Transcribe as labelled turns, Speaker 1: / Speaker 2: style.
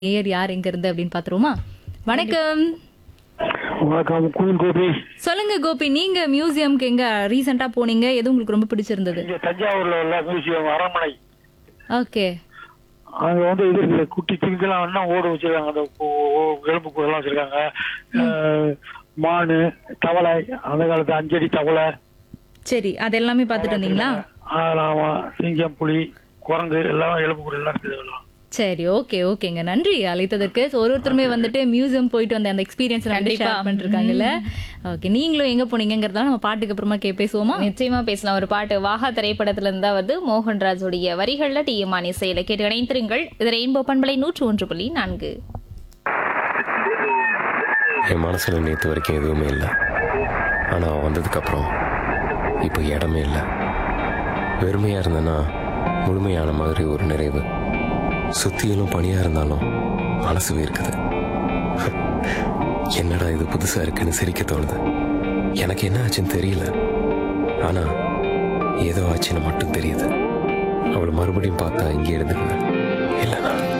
Speaker 1: நேயர் யார் எங்க இருந்து அப்படின்னு பாத்துருவோமா வணக்கம்
Speaker 2: வணக்கம் குயின் கோபி
Speaker 1: சொல்லுங்க கோபி நீங்க மியூசியம்க்கு எங்க ரீசெண்டா போனீங்க எது உங்களுக்கு ரொம்ப பிடிச்சிருந்தது
Speaker 2: இங்க தஞ்சாவூர்ல உள்ள மியூசியம் அரண்மனை
Speaker 1: ஓகே
Speaker 2: அங்க வந்து இது இருக்குது குட்டி திங்கெல்லாம் வேணா ஓட வச்சிருக்காங்க அந்த ஓ- ஓ- எலும்பு கூடலாம் வச்சிருக்காங்க அஹ், மானு தவளை அந்த காலத்து அஞ்சடி தவளை
Speaker 1: சரி அது எல்லாமே பாத்துட்டு வந்தீங்களா
Speaker 2: அதெல்லாம் ஆமா. சிங்கம் புலி குரங்கு எல்லாம் எலும்பு கூட எல்லாம் இருக்குது அதெல்லாம்
Speaker 1: சரி ஓகே ஓகேங்க நன்றி அழைத்ததற்கு So, ஒரு ஒருத்தருமே வந்துட்டு மியூசியம் போயிட்டு வந்த அந்த எக்ஸ்பீரியன்ஸ்
Speaker 3: கண்டிப்பா.
Speaker 1: ஷேர் பண்ணிருக்காங்கல்ல ஓகே நீங்களும் எங்க போனீங்கிறதால நம்ம பாட்டுக்கு அப்புறமா கே பேசுவோமா
Speaker 3: நிச்சயமா பேசலாம் ஒரு பாட்டு வாகா திரைப்படத்துல இருந்தா வந்து மோகன்ராஜுடைய வரிகள்ல டி எம் இசையில கேட்டு இணைந்திருங்கள் இது ரெயின்போ பண்பலை நூற்று ஒன்று புள்ளி நான்கு
Speaker 4: என் மனசில் நேற்று வரைக்கும் எதுவுமே இல்லை ஆனால் அவன் வந்ததுக்கப்புறம் இப்போ இடமே இல்லை வெறுமையாக இருந்தேன்னா முழுமையான மாதிரி ஒரு நிறைவு சுத்தியிலும் பனியாக இருந்தாலும் மனசு இருக்குது என்னடா இது புதுசாக இருக்குன்னு சிரிக்க தோணுது எனக்கு என்ன ஆச்சுன்னு தெரியல ஆனால் ஏதோ ஆச்சுன்னு மட்டும் தெரியுது அவளை மறுபடியும் பார்த்தா இங்கே இருந்துக்குவேன் இல்லைனா